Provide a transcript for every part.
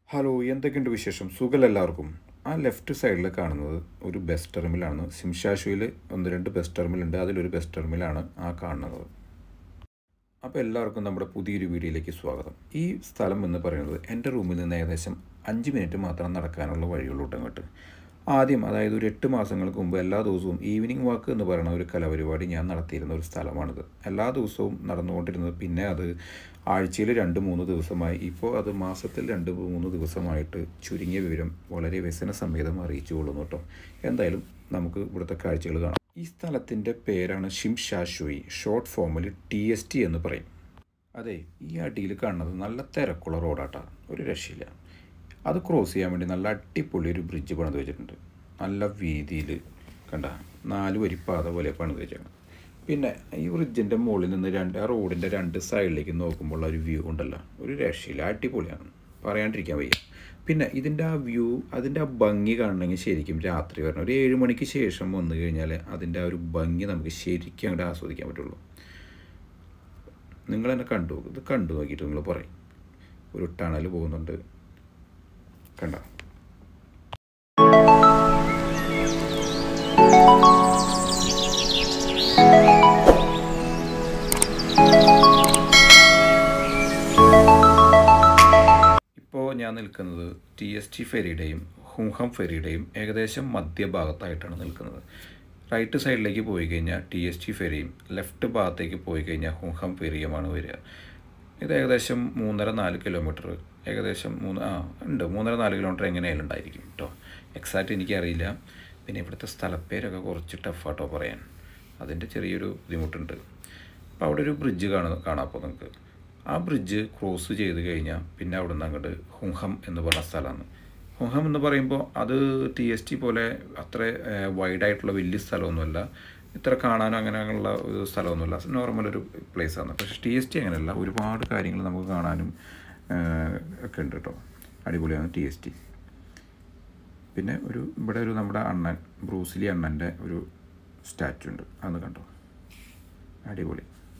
hello എന്തൊക്കെയുണ്ട് വിശേഷം സുഖമല്ല എല്ലാവർക്കും ആ ലെഫ്റ്റ് സൈഡിൽ കാണുന്നത് ഒരു ബസ് ടെർമിലാണ് സിംഷാഷുവിൽ ഒന്ന് രണ്ട് ബസ് ടെർമിലുണ്ട് അതിലൊരു ബസ് ടെർമിലാണ് ആ കാണുന്നത് അപ്പോൾ എല്ലാവർക്കും നമ്മുടെ പുതിയൊരു വീഡിയോയിലേക്ക് സ്വാഗതം ഈ സ്ഥലം എന്ന് പറയുന്നത് എൻ്റെ റൂമിൽ നിന്ന് ഏകദേശം അഞ്ച് മിനിറ്റ് മാത്രം നടക്കാനുള്ള വഴിയുള്ളൂ കേട്ടോ അങ്ങോട്ട് ആദ്യം അതായത് ഒരു എട്ട് മാസങ്ങൾക്ക് മുമ്പ് എല്ലാ ദിവസവും ഈവനിങ് വാക്ക് എന്ന് പറയുന്ന ഒരു കലാപരിപാടി ഞാൻ നടത്തിയിരുന്ന ഒരു സ്ഥലമാണിത് എല്ലാ ദിവസവും നടന്നുകൊണ്ടിരുന്നത് പിന്നെ അത് ആഴ്ചയിൽ രണ്ട് മൂന്ന് ദിവസമായി ഇപ്പോൾ അത് മാസത്തിൽ രണ്ട് മൂന്ന് ദിവസമായിട്ട് ചുരുങ്ങിയ വിവരം വളരെ വ്യസന സമേതം അറിയിച്ചു കൊള്ളുന്നു കേട്ടോ എന്തായാലും നമുക്ക് ഇവിടുത്തെ കാഴ്ചകൾ കാണാം ഈ സ്ഥലത്തിൻ്റെ പേരാണ് ഷിംഷാഷുയി ഷോർട്ട് ഫോമിൽ ടി എസ് ടി എന്ന് പറയും അതെ ഈ അടിയിൽ കാണുന്നത് നല്ല തിരക്കുള്ള റോഡാട്ടാ ഒരു രക്ഷയില്ല അത് ക്രോസ് ചെയ്യാൻ വേണ്ടി നല്ല അടിപൊളി ഒരു ബ്രിഡ്ജ് പണിത് വെച്ചിട്ടുണ്ട് നല്ല വീതിയിൽ കണ്ട നാല് വരി പാത പോലെ പണിത് വെച്ചേക്കണം പിന്നെ ഈ ബ്രിഡ്ജിൻ്റെ മുകളിൽ നിന്ന് രണ്ട് ആ റോഡിൻ്റെ രണ്ട് സൈഡിലേക്ക് നോക്കുമ്പോൾ ഒരു വ്യൂ ഉണ്ടല്ലോ ഒരു രക്ഷയില്ല അടിപൊളിയാണ് പറയാണ്ടിരിക്കാൻ വയ്യ പിന്നെ ഇതിൻ്റെ ആ വ്യൂ അതിൻ്റെ ആ ഭംഗി കാണണമെങ്കിൽ ശരിക്കും രാത്രി വരണം ഒരു ഏഴ് മണിക്ക് ശേഷം വന്നു കഴിഞ്ഞാൽ അതിൻ്റെ ആ ഒരു ഭംഗി നമുക്ക് ശരിക്കും അങ്ങോട്ട് ആസ്വദിക്കാൻ പറ്റുള്ളൂ നിങ്ങൾ തന്നെ കണ്ടു ഇത് കണ്ടു നോക്കിയിട്ട് നിങ്ങൾ പറയും ഒരു ടണൽ പോകുന്നുണ്ട് കണ്ട ഇപ്പോൾ ഞാൻ നിൽക്കുന്നത് ടി എസ് ടി ഫെറിയുടെയും ഹുംഹം ഫെറിയുടെയും ഏകദേശം മധ്യഭാഗത്തായിട്ടാണ് നിൽക്കുന്നത് റൈറ്റ് സൈഡിലേക്ക് പോയി കഴിഞ്ഞാൽ ടി എസ് ടി ഫെറിയും ലെഫ്റ്റ് ഭാഗത്തേക്ക് പോയി കഴിഞ്ഞാൽ ഹുംഹം ഫെറിയുമാണ് വരിക ഇത് ഏകദേശം മൂന്നര നാല് കിലോമീറ്റർ ഏകദേശം മൂന്ന് ആ ഉണ്ട് മൂന്നര നാല് കിലോമീറ്റർ എങ്ങനെയായാലും ഉണ്ടായിരിക്കും കേട്ടോ എക്സാക്റ്റ് എനിക്കറിയില്ല പിന്നെ ഇവിടുത്തെ സ്ഥലപ്പേരൊക്കെ കുറച്ച് ടഫാട്ടോ പറയാൻ അതിൻ്റെ ചെറിയൊരു ബുദ്ധിമുട്ടുണ്ട് അപ്പോൾ അവിടെ ഒരു ബ്രിഡ്ജ് കാണുക കാണാം അപ്പോൾ നിങ്ങൾക്ക് ആ ബ്രിഡ്ജ് ക്രോസ് ചെയ്ത് കഴിഞ്ഞാൽ പിന്നെ അവിടെ നിന്ന് അങ്ങോട്ട് ഹുംഹം എന്ന് പറഞ്ഞ സ്ഥലമാണ് ഹുംഹം എന്ന് പറയുമ്പോൾ അത് ടി എസ് ടി പോലെ അത്ര വൈഡായിട്ടുള്ള വലിയ സ്ഥലമൊന്നുമല്ല ഇത്ര കാണാനോ അങ്ങനെയുള്ള ഒരു സ്ഥലമൊന്നുമില്ല നോർമൽ ഒരു പ്ലേസാണ് പക്ഷേ ടി എസ് ടി അങ്ങനെയല്ല ഒരുപാട് കാര്യങ്ങൾ നമുക്ക് കാണാനും ഒക്കെ ഉണ്ട് കേട്ടോ അടിപൊളിയാണ് ടി എസ് ടി പിന്നെ ഒരു ഇവിടെ ഒരു നമ്മുടെ അണ്ണൻ ബ്രൂസിലി അണ്ണൻ്റെ ഒരു സ്റ്റാച്ചു ഉണ്ട് അന്ന് കണ്ടോ അടിപൊളി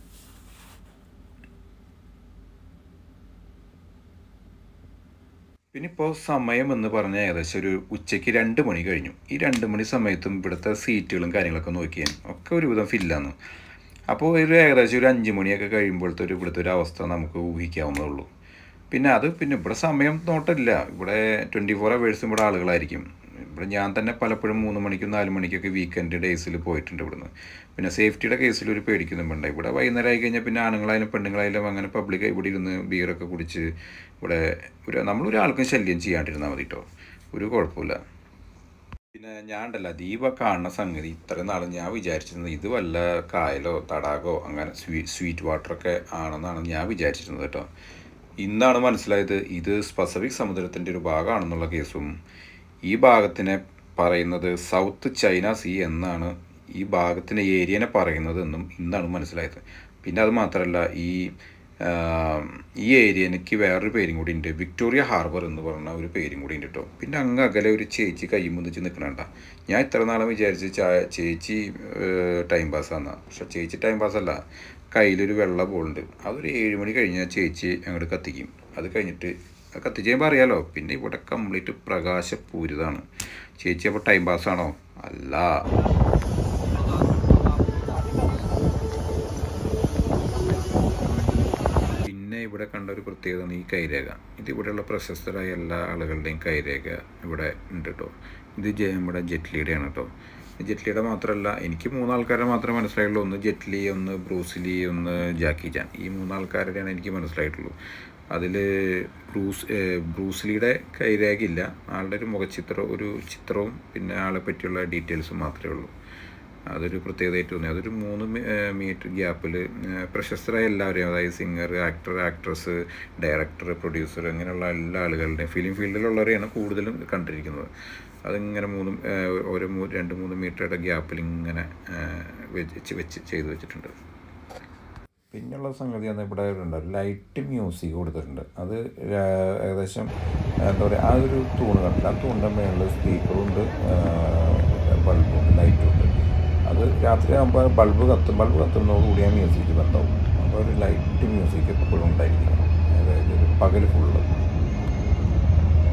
പിന്നെ ഇപ്പോൾ സമയം എന്ന് പറഞ്ഞാൽ ഏകദേശം ഒരു ഉച്ചയ്ക്ക് രണ്ട് മണി കഴിഞ്ഞു ഈ രണ്ട് മണി സമയത്തും ഇവിടുത്തെ സീറ്റുകളും കാര്യങ്ങളൊക്കെ നോക്കിയാൽ ഒക്കെ ഒരുവിധം ഫില്ലാണ് അപ്പോൾ ഒരു ഏകദേശം ഒരു അഞ്ച് മണിയൊക്കെ കഴിയുമ്പോഴത്തെ ഒരു ഇവിടുത്തെ ഒരു അവസ്ഥ നമുക്ക് ഊഹിക്കാവുന്നതേ ഉള്ളൂ പിന്നെ അത് പിന്നെ ഇവിടെ സമയം നോട്ടില്ല ഇവിടെ ട്വൻറ്റി ഫോർ അവേഴ്സും ഇവിടെ ആളുകളായിരിക്കും ഇവിടെ ഞാൻ തന്നെ പലപ്പോഴും മൂന്ന് മണിക്കും നാല് മണിക്കൊക്കെ വീക്കെൻഡ് ഡേയ്സിൽ പോയിട്ടുണ്ട് ഇവിടുന്ന് പിന്നെ സേഫ്റ്റിയുടെ കേസിൽ ഒരു പേടിക്കുന്നും വേണ്ട ഇവിടെ വൈകുന്നേരം ആയി കഴിഞ്ഞാൽ പിന്നെ ആണുങ്ങളായാലും പെണ്ണുങ്ങളായാലും അങ്ങനെ പബ്ലിക് ഇവിടെ ഇരുന്ന് ബിയറൊക്കെ കുടിച്ച് ഇവിടെ ഒരു നമ്മളൊരാൾക്കും ശല്യം ചെയ്യാണ്ടിരുന്നാൽ മതി കേട്ടോ ഒരു കുഴപ്പമില്ല പിന്നെ ഞാൻ ഉണ്ടല്ല ദീപ കാണുന്ന സംഗതി ഇത്രയും നാൾ ഞാൻ വിചാരിച്ചിരുന്നത് ഇത് വല്ല കായലോ തടാകോ അങ്ങനെ സ്വീ സ്വീറ്റ് വാട്ടറൊക്കെ ആണെന്നാണ് ഞാൻ വിചാരിച്ചിരുന്നത് കേട്ടോ ഇന്നാണ് മനസ്സിലായത് ഇത് പസഫിക് സമുദ്രത്തിൻ്റെ ഒരു ഭാഗമാണെന്നുള്ള കേസും ഈ ഭാഗത്തിനെ പറയുന്നത് സൗത്ത് ചൈന സീ എന്നാണ് ഈ ഭാഗത്തിൻ്റെ ഏരിയനെ പറയുന്നത് എന്നും ഇന്നാണ് മനസ്സിലായത് പിന്നെ അത് മാത്രമല്ല ഈ ഈ ഏരിയക്ക് വേറൊരു പേരും കൂടി ഉണ്ട് വിക്ടോറിയ ഹാർബർ എന്ന് പറഞ്ഞ ഒരു പേരും കൂടി ഉണ്ട് കേട്ടോ പിന്നെ അങ്ങ് അകലെ ഒരു ചേച്ചി കൈ മുന്നിച്ച് നിൽക്കണണ്ട ഞാൻ ഇത്ര നാളെ വിചാരിച്ച് ചേച്ചി ടൈം പാസ്സാണ് പക്ഷെ ചേച്ചി ടൈം പാസ്സല്ല കയ്യിലൊരു വെള്ള ബോളുണ്ട് അതൊരു ഏഴ് മണി കഴിഞ്ഞാൽ ചേച്ചി അങ്ങോട്ട് കത്തിക്കും അത് കഴിഞ്ഞിട്ട് കത്തിച്ച് കഴിയുമ്പോൾ അറിയാലോ പിന്നെ ഇവിടെ കംപ്ലീറ്റ് പ്രകാശപൂരിതാണ് ചേച്ചി അപ്പോൾ ടൈം പാസ്സാണോ അല്ല പിന്നെ ഇവിടെ കണ്ട ഒരു പ്രത്യേകത ഈ കൈരേഖ ഇത് ഇവിടെയുള്ള പ്രശസ്തരായ എല്ലാ ആളുകളുടെയും കൈരേഖ ഇവിടെ ഉണ്ട് കേട്ടോ ഇത് നമ്മുടെ ജെറ്റ്ലിയുടെയാണ് കേട്ടോ ജെറ്റ്ലിയുടെ മാത്രമല്ല എനിക്ക് മൂന്നാൾക്കാരെ മാത്രമേ മനസ്സിലായുള്ളൂ ഒന്ന് ജെറ്റ്ലി ഒന്ന് ബ്രൂസ്ലി ഒന്ന് ജാക്കി ജാൻ ഈ മൂന്നാൾക്കാരുടെയാണ് എനിക്ക് മനസ്സിലായിട്ടുള്ളൂ അതിൽ ബ്രൂസ് ബ്രൂസ്ലിയുടെ കൈരേഖയില്ല ആളുടെ ഒരു മുഖചിത്രം ഒരു ചിത്രവും പിന്നെ ആളെ പറ്റിയുള്ള ഡീറ്റെയിൽസും മാത്രമേ ഉള്ളൂ അതൊരു പ്രത്യേകതയായിട്ട് തോന്നി അതൊരു മൂന്ന് മീറ്റർ ഗ്യാപ്പിൽ പ്രശസ്തരായ എല്ലാവരെയും അതായത് singer actor actress director producer അങ്ങനെയുള്ള എല്ലാ ആളുകളുടെയും ഫിലിം ഫീൽഡിലുള്ളവരെയാണ് കൂടുതലും കണ്ടിരിക്കുന്നത് അതിങ്ങനെ മൂന്ന് ഓരോ രണ്ട് മൂന്ന് മീറ്ററുടെ ഗ്യാപ്പിൽ ഇങ്ങനെ വെച്ച് വെച്ച് ചെയ്തു വെച്ചിട്ടുണ്ട് പിന്നെയുള്ള സംഗതി എന്ന് ഇവിടെ ഉണ്ട് ലൈറ്റ് മ്യൂസിക് കൊടുത്തിട്ടുണ്ട് അത് ഏകദേശം എന്താ പറയുക ആ ഒരു തൂണ് കണ്ടില്ല ആ തൂണിൻ്റെ മേളിൽ സ്പീക്കറുണ്ട് ബൾബുണ്ട് ലൈറ്റും ഉണ്ട് അത് രാത്രി ആകുമ്പോൾ ബൾബ് കത്തും ബൾബ് കത്തുന്നതോടുകൂടി ആ മ്യൂസിക് ബന്ധവും അപ്പോൾ ഒരു ലൈറ്റ് മ്യൂസിക് എപ്പോഴും ഉണ്ടായിരിക്കണം അതായത് ഒരു പകൽ ഫുള്ള്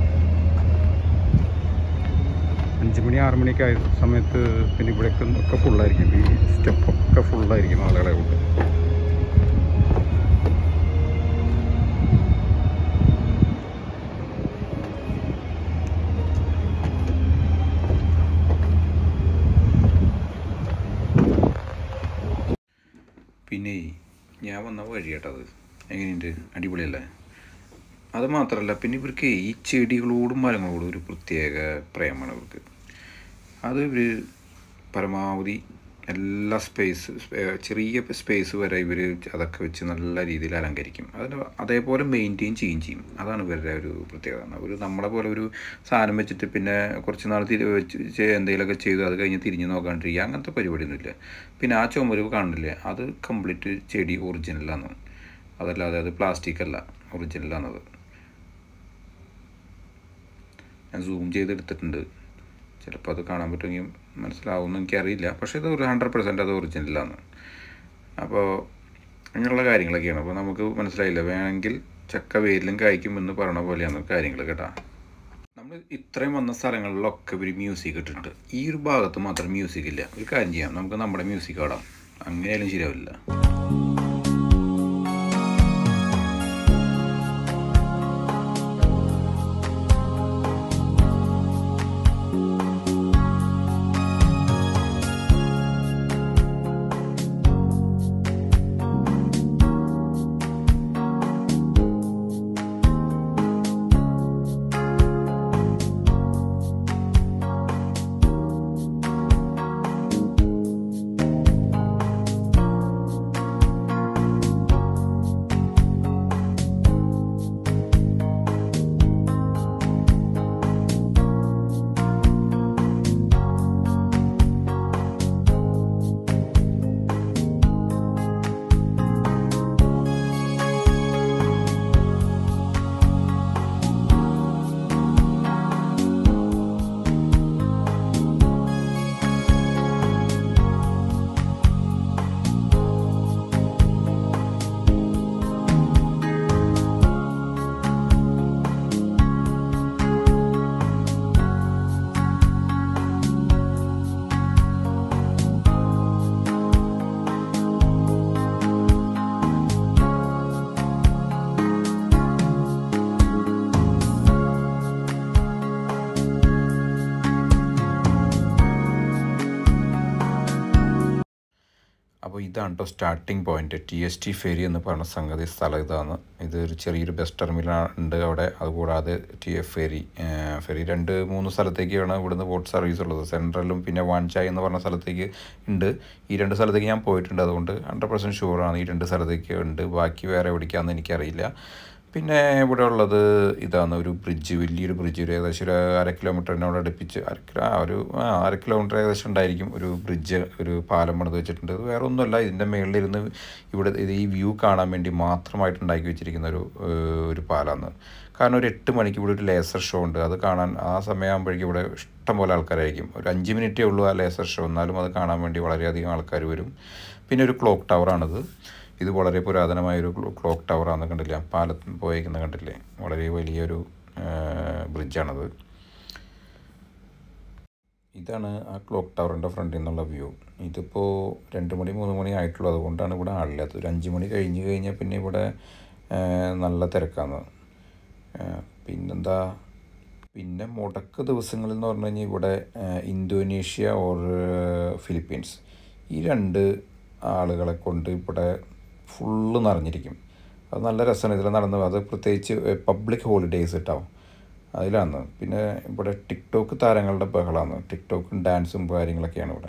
മണി ആറ് മണിയൊക്കെ ആയ സമയത്ത് പിന്നെ ഇവിടെയൊക്കെ ഒക്കെ ഫുള്ളായിരിക്കും ഈ സ്റ്റെപ്പൊക്കെ ഫുള്ളായിരിക്കും ആളുകളെ കൊണ്ട് പിന്നെ ഞാൻ വന്ന വഴി കേട്ടോ അത് എങ്ങനെയുണ്ട് അടിപൊളിയല്ലേ അത് മാത്രമല്ല പിന്നെ ഇവർക്ക് ഈ ചെടികളോടും മരങ്ങളോടും ഒരു പ്രത്യേക പ്രേമമാണ് ഇവർക്ക് അത് ഇവർ പരമാവധി എല്ലാ സ്പേസ് ചെറിയ സ്പേസ് വരെ ഇവർ അതൊക്കെ വെച്ച് നല്ല രീതിയിൽ അലങ്കരിക്കും അതിന് അതേപോലെ മെയിൻറ്റെയിൻ ചെയ്യുകയും ചെയ്യും അതാണ് ഇവരുടെ ഒരു പ്രത്യേകത ഒരു നമ്മളെ പോലെ ഒരു സാധനം വെച്ചിട്ട് പിന്നെ കുറച്ച് നാൾ തിരി വെച്ച് ചെ- എന്തെങ്കിലുമൊക്കെ ചെയ്തു അത് കഴിഞ്ഞ് തിരിഞ്ഞ് നോക്കാണ്ടിരിക്കുക അങ്ങനത്തെ പരിപാടിയൊന്നുമില്ല പിന്നെ ആ ചുമര് കാണില്ലേ അത് കംപ്ലീറ്റ് ചെടി ഒറിജിനലാണ് അതല്ലാതെ അത് പ്ലാസ്റ്റിക് അല്ല ഒറിജിനലാണത് ഞാൻ സൂം ചെയ്തെടുത്തിട്ടുണ്ട് ചിലപ്പോൾ അത് കാണാൻ പറ്റുമെങ്കിൽ മനസ്സിലാവുമെന്ന് എനിക്കറിയില്ല പക്ഷേ ഇത് ഒരു ഹൺഡ്രഡ് പെർസെൻറ്റ് അത് ഒറിജിനലാണ് അപ്പോൾ അങ്ങനെയുള്ള കാര്യങ്ങളൊക്കെയാണ് അപ്പോൾ നമുക്ക് മനസ്സിലായില്ല വേണമെങ്കിൽ ചക്ക വേരിലും കായ്ക്കും എന്ന് പറയണ പോലെയാണ് കാര്യങ്ങൾ കേട്ടോ നമ്മൾ ഇത്രയും വന്ന സ്ഥലങ്ങളിലൊക്കെ ഒരു മ്യൂസിക് ഇട്ടിട്ടുണ്ട് ഈ ഒരു ഭാഗത്ത് മാത്രം മ്യൂസിക് ഇല്ല ഒരു കാര്യം ചെയ്യാം നമുക്ക് നമ്മുടെ മ്യൂസിക് ആടാം അങ്ങനെയായാലും ശരിയാവില്ല അപ്പോൾ ഇതാണ് കേട്ടോ starting point T S T ferry എന്ന് പറയുന്ന സംഗതി സ്ഥലം ഇതാണ് ഇത് ഒരു ചെറിയൊരു ബസ് ടെർമിനൽ ഉണ്ട് അവിടെ അതുകൂടാതെ ടി എഫ് ഫെരി ഏഹ് ഫെരി രണ്ട് മൂന്ന് സ്ഥലത്തേക്കാണ് ഇവിടുന്ന് ബോട്ട് സർവീസ് ഉള്ളത് സെൻട്രലും പിന്നെ വാൻചായ് എന്ന് പറഞ്ഞ സ്ഥലത്തേക്ക് ഉണ്ട് ഈ രണ്ട് സ്ഥലത്തേക്ക് ഞാൻ പോയിട്ടുണ്ട് അതുകൊണ്ട് ഹൺഡ്രഡ് പെർസെൻറ്റ് ഷുവറാണ് ഈ രണ്ട് സ്ഥലത്തേക്ക് ഉണ്ട് ബാക്കി വേറെ എവിടേക്കാണെന്ന് എനിക്കറിയില്ല പിന്നെ ഇവിടെ ഉള്ളത് ഇതാണ് ഒരു ബ്രിഡ്ജ് വലിയൊരു ബ്രിഡ്ജ് ഒരു ഏകദേശം ഒരു അര കിലോമീറ്ററിനോട് അടുപ്പിച്ച് അര കിലോ ആ ഒരു ആ അര കിലോമീറ്റർ ഏകദേശം ഉണ്ടായിരിക്കും ഒരു ബ്രിഡ്ജ് ഒരു പാലം പണിത് വെച്ചിട്ടുണ്ട് ഇത് വേറെ ഒന്നുമല്ല ഇതിൻ്റെ മുകളിലിരുന്ന് ഇവിടെ ഇത് ഈ വ്യൂ കാണാൻ വേണ്ടി മാത്രമായിട്ട് ഉണ്ടാക്കി വെച്ചിരിക്കുന്ന ഒരു ഏഹ്, ഒരു പാലമാണ് കാരണം ഒരു എട്ട് മണിക്ക് ഇവിടെ ഒരു ലേസർ ഷോ ഉണ്ട് അത് കാണാൻ ആ സമയമാകുമ്പോഴേക്കും ഇവിടെ ഇഷ്ടം പോലെ ആൾക്കാരായിരിക്കും ഒരു അഞ്ച് മിനിറ്റേ ഉള്ളൂ ആ ലേസർ ഷോ എന്നാലും അത് കാണാൻ വേണ്ടി വളരെയധികം ആൾക്കാർ വരും പിന്നെ ഒരു ക്ലോക്ക് ടവറാണിത് ഇത് വളരെ പുരാതനമായ ഒരു ക്ലോക്ക് ടവറാണെന്ന് കണ്ടില്ല പാലത്ത് പോയേക്കുന്ന കണ്ടില്ലേ വളരെ വലിയൊരു ബ്രിഡ്ജാണത് ഇതാണ് ആ ക്ലോക്ക് ടവറിൻ്റെ ഫ്രണ്ടിൽ നിന്നുള്ള വ്യൂ ഇതിപ്പോൾ രണ്ട് മണി മൂന്ന് മണി ആയിട്ടുള്ളൂ അതുകൊണ്ടാണ് ഇവിടെ ആളില്ലാത്തത് ഒരു അഞ്ച് മണി കഴിഞ്ഞ് കഴിഞ്ഞാൽ പിന്നെ ഇവിടെ ആ, നല്ല തിരക്കാണ് ആ, പിന്നെന്താ പിന്നെ മുടക്ക് ദിവസങ്ങളിൽ എന്ന് പറഞ്ഞു കഴിഞ്ഞാൽ ഇവിടെ ആ, ഇന്തോനേഷ്യ ഓർ ഫിലിപ്പീൻസ് ഈ രണ്ട് ആളുകളെ കൊണ്ട് ഇവിടെ ഫുള്ള് നിറഞ്ഞിരിക്കും അത് നല്ല രസമാണ് ഇതിൽ നടന്നു അത് പ്രത്യേകിച്ച് പബ്ലിക് ഹോളിഡേയ്സ് കേട്ടോ അതിലാണ് പിന്നെ ഇവിടെ ടിക്ടോക്ക് താരങ്ങളുടെ ബഹളമാണ് ടിക്ടോക്കും ഡാൻസും കാര്യങ്ങളൊക്കെയാണ് ഇവിടെ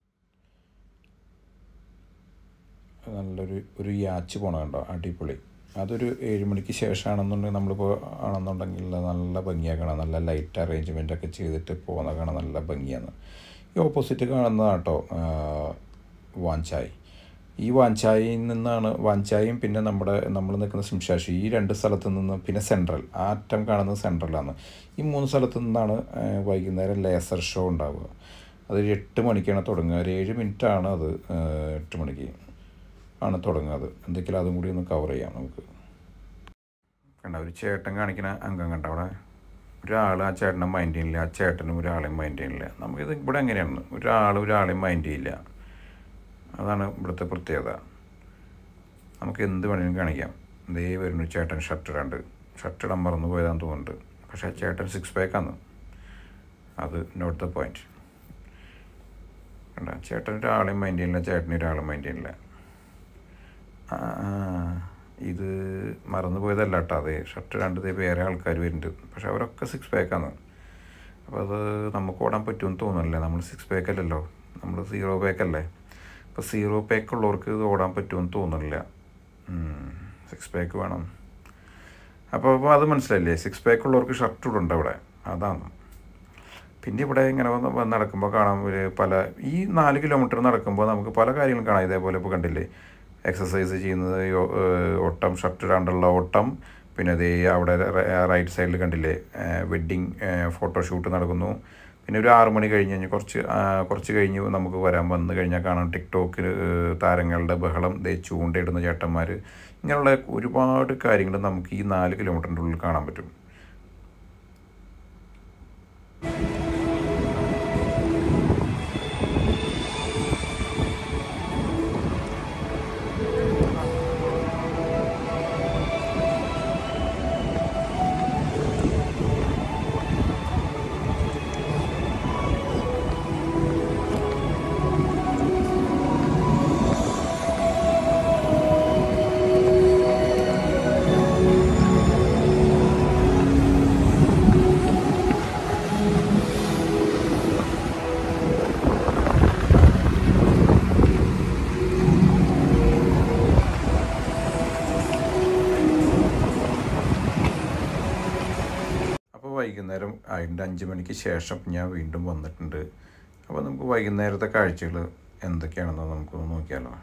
നല്ലൊരു ഒരു യാച്ച് പോണ കണ്ടോ അടിപൊളി അതൊരു ഏഴ് മണിക്ക് ശേഷമാണെന്നുണ്ടെങ്കിൽ നമ്മളിപ്പോൾ ആണെന്നുണ്ടെങ്കിൽ നല്ല ഭംഗിയാണ് കാണാൻ നല്ല ലൈറ്റ് അറേഞ്ച്മെൻ്റ് ഒക്കെ ചെയ്തിട്ട് പോകുന്ന കാണാൻ നല്ല ഭംഗിയാണ് ഈ ഓപ്പോസിറ്റ് കാണുന്നതാണ് കേട്ടോ വാഞ്ചായ് ഈ വാഞ്ചായിൽ നിന്നാണ് വാഞ്ചായും പിന്നെ നമ്മുടെ നമ്മൾ നിൽക്കുന്ന സിംഷാഷി ഈ രണ്ട് സ്ഥലത്ത് നിന്ന് പിന്നെ സെൻട്രൽ ആ അറ്റം കാണുന്നത് സെൻട്രലാണ് ഈ മൂന്ന് സ്ഥലത്ത് നിന്നാണ് ആ, വൈകുന്നേരം ലേസർ ഷോ ഉണ്ടാവുക അതൊരു എട്ട് മണിക്കാണ് തുടങ്ങുക ഒരു ഏഴ് മിനിറ്റാണ് അത് ആ, എട്ട് മണിക്ക് ആണ് തുടങ്ങുന്നത് എന്തെങ്കിലും അതും കൂടി ഒന്ന് കവർ ചെയ്യാം നമുക്ക് കണ്ട ഒരു ചേട്ടൻ കാണിക്കുന്ന അംഗം കണ്ട അവിടെ ഒരാൾ ആ ചേട്ടനെ മൈൻഡ് ചെയ്യില്ല ആ ചേട്ടനും ഒരാളെയും മൈൻഡ് ചെയ്യില്ല നമുക്കിത് ഇവിടെ എങ്ങനെയാണ് ഒരാൾ ഒരാളെയും മൈൻഡ് ചെയ്യില്ല അതാണ് ഇവിടുത്തെ പ്രത്യേകത നമുക്ക് എന്ത് വേണമെങ്കിലും കാണിക്കാം ദേ വരുന്നു ചേട്ടൻ ഷർട്ട് ഇടാണ്ട് ഷർട്ട് ഇടാൻ മറന്നു പോയതാന്ന് തോന്നുന്നുണ്ട് പക്ഷേ ആ ചേട്ടൻ സിക്സ് പാക്കാണ് അത് നോട്ട് ദ പോയിന്റ് കണ്ട ചേട്ടൻ ഒരാളെയും മൈൻഡ് ചെയ്യില്ല ചേട്ടന് ഒരാളും മൈൻഡ് ചെയ്യില്ല ആ ആ, ഇത് മറന്നു പോയതല്ല കേട്ടോ അതെ ഷർട്ട് രണ്ട് ദേ വേറെ ആൾക്കാർ വരുന്നുണ്ട് പക്ഷെ അവരൊക്കെ സിക്സ് പാക്കാണ് അപ്പോൾ അത് നമുക്ക് ഓടാൻ പറ്റുമെന്ന് തോന്നുന്നില്ല നമ്മൾ സിക്സ് പാക്ക് അല്ലല്ലോ നമ്മൾ സീറോ പാക്ക് അല്ലേ അപ്പോൾ സീറോ പാക്ക് ഉള്ളവർക്ക് ഇത് ഓടാൻ പറ്റുമെന്ന് തോന്നുന്നില്ല സിക്സ് പാക്ക് വേണം അപ്പോൾ അപ്പോൾ അത് മനസ്സിലായില്ലേ സിക്സ് പാക്ക് ഉള്ളവർക്ക് ഷർട്ട് ഇടുണ്ട് അവിടെ അതാണ് പിന്നെ ഇവിടെ ഇങ്ങനെ വന്ന് വന്ന് നടക്കുമ്പോൾ കാണാൻ ഒരു പല ഈ നാല് കിലോമീറ്റർ നടക്കുമ്പോൾ നമുക്ക് പല കാര്യങ്ങളും കാണാം ഇതേപോലെ ഇപ്പോൾ കണ്ടില്ലേ എക്സസൈസ് ചെയ്യുന്നത് യോ- ഏഹ് ഓട്ടം ഷർട്ട് ഇടാണ്ടുള്ള ഓട്ടം പിന്നെ അതേ അവിടെ റൈറ്റ് സൈഡിൽ കണ്ടില്ലേ വെഡ്ഡിങ് ഫോട്ടോഷൂട്ട് നടക്കുന്നു പിന്നെ ഒരു ആറ് മണി കഴിഞ്ഞ് കഴിഞ്ഞ് കുറച്ച് ആ, കുറച്ച് കഴിഞ്ഞ് നമുക്ക് വരാൻ വന്നു കഴിഞ്ഞാൽ കാണാം ടിക്ടോക്കിൽ താരങ്ങളുടെ ബഹളം ദേ ചൂണ്ടയിടുന്ന ചേട്ടന്മാർ ഇങ്ങനെയുള്ള ഒരുപാട് കാര്യങ്ങൾ നമുക്ക് ഈ നാല് കിലോമീറ്ററിൻ്റെ ഉള്ളിൽ കാണാൻ പറ്റും അപ്പോൾ വൈകുന്നേരം അതിൻ്റെ അഞ്ച് മണിക്ക് ശേഷം ഞാൻ വീണ്ടും വന്നിട്ടുണ്ട് അപ്പോൾ നമുക്ക് വൈകുന്നേരത്തെ കാഴ്ചകൾ എന്തൊക്കെയാണെന്ന് നമുക്കൊന്ന് നോക്കിയാലോ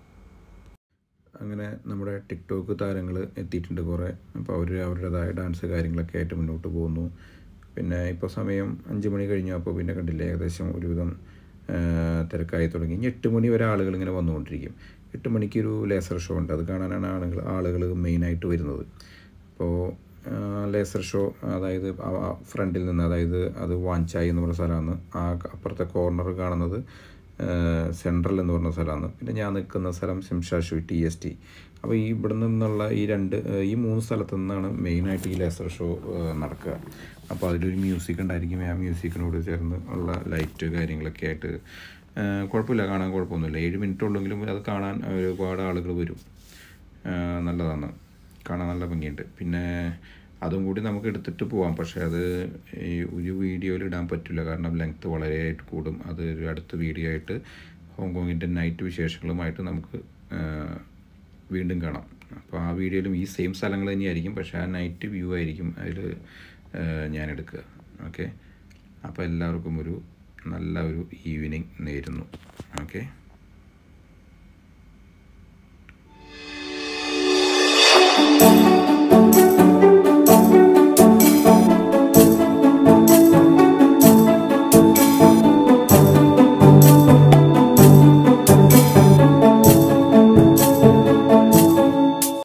അങ്ങനെ നമ്മുടെ ടിക്ടോക്ക് താരങ്ങൾ എത്തിയിട്ടുണ്ട് കുറേ അപ്പോൾ അവർ അവരുടേതായ ഡാൻസ് കാര്യങ്ങളൊക്കെ ആയിട്ട് മുന്നോട്ട് പോകുന്നു പിന്നെ ഇപ്പോൾ സമയം അഞ്ച് മണി കഴിഞ്ഞു അപ്പോൾ പിന്നെ കണ്ടില്ലേ ഏകദേശം ഒരുവിധം ആ, തിരക്കായി തുടങ്ങി ഇനി എട്ട് മണി വരെ ആളുകൾ ഇങ്ങനെ വന്നുകൊണ്ടിരിക്കും എട്ട് മണിക്ക് ഒരു ലേസർ ഷോ ഉണ്ട് അത് കാണാനാണ് ആളുകൾ ആളുകൾ മെയിനായിട്ട് വരുന്നത് അപ്പോൾ ലേസർ ഷോ അതായത് ഫ്രണ്ടിൽ നിന്ന് അതായത് അത് വാഞ്ചായി എന്ന് പറഞ്ഞ സ്ഥലമാണ് ആ അപ്പുറത്തെ കോർണർ കാണുന്നത് സെൻട്രൽ എന്ന് പറഞ്ഞ സ്ഥലമാണ് പിന്നെ ഞാൻ നിൽക്കുന്ന സ്ഥലം സിംഷാഷു ടി എസ് ടി അപ്പോൾ ഈ ഇവിടെ നിന്നുള്ള ഈ രണ്ട് ഏഹ് ഈ മൂന്ന് സ്ഥലത്തു നിന്നാണ് മെയിനായിട്ട് ഈ ലേസർ ഷോ ഏഹ് നടക്കുക അപ്പോൾ അതിലൊരു മ്യൂസിക് ഉണ്ടായിരിക്കും ആ മ്യൂസിക്കിനോട് ചേർന്ന് ഉള്ള ലൈറ്റ് കാര്യങ്ങളൊക്കെ ആയിട്ട് ഏഹ് കുഴപ്പമില്ല കാണാൻ കുഴപ്പമൊന്നുമില്ല ഏഴ് മിനിറ്റ് ഉള്ളെങ്കിലും അത് കാണാൻ ഒരുപാട് ആളുകൾ വരും ഏഹ് നല്ലതാണ് കാണാൻ നല്ല ഭംഗിയുണ്ട് പിന്നെ അതും കൂടി നമുക്ക് എടുത്തിട്ട് പോവാം പക്ഷേ അത് ഈ ഒരു വീഡിയോയിൽ ഇടാൻ പറ്റില്ല കാരണം ലെങ്ത്ത് വളരെയായിട്ട് കൂടും അത് ഒരു അടുത്ത വീഡിയോ ആയിട്ട് ഹോങ്കോങ്ങിൻ്റെ നൈറ്റ് വിശേഷങ്ങളുമായിട്ട് നമുക്ക് ഏഹ് വീണ്ടും കാണാം അപ്പോൾ ആ വീഡിയോയിലും ഈ സെയിം സ്ഥലങ്ങൾ തന്നെയായിരിക്കും പക്ഷേ ആ നൈറ്റ് വ്യൂ ആയിരിക്കും അതിൽ ഞാൻ എടുക്കുക ഓക്കെ അപ്പോൾ എല്ലാവർക്കും ഒരു നല്ല ഒരു ഈവനിങ് നേരുന്നു ഓക്കെ